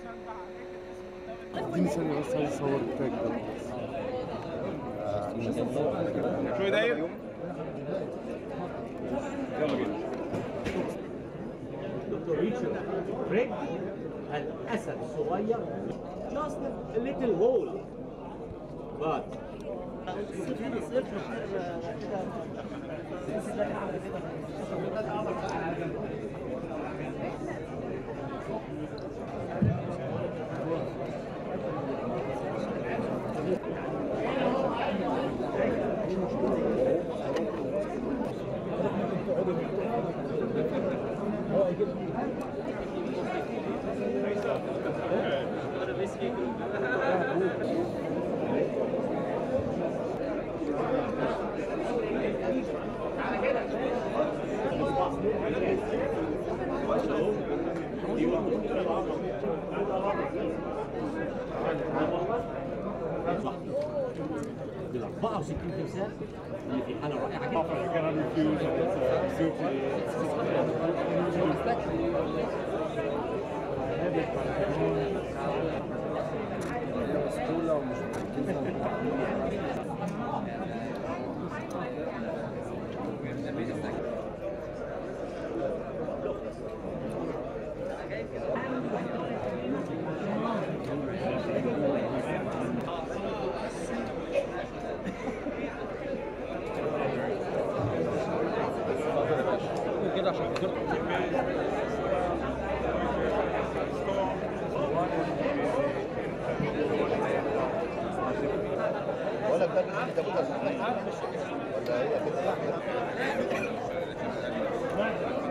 اديني ثانية بس عايز اصور التاج ده شوي دقايق يلا بينا دكتور ريتشارد فريد الاسد الصغير just a little hole but بال 64 تمثال اللي في حاله رائعه جدا كان ريفيوز كده عشان ولا بتاع ده بتاع ولا هي كده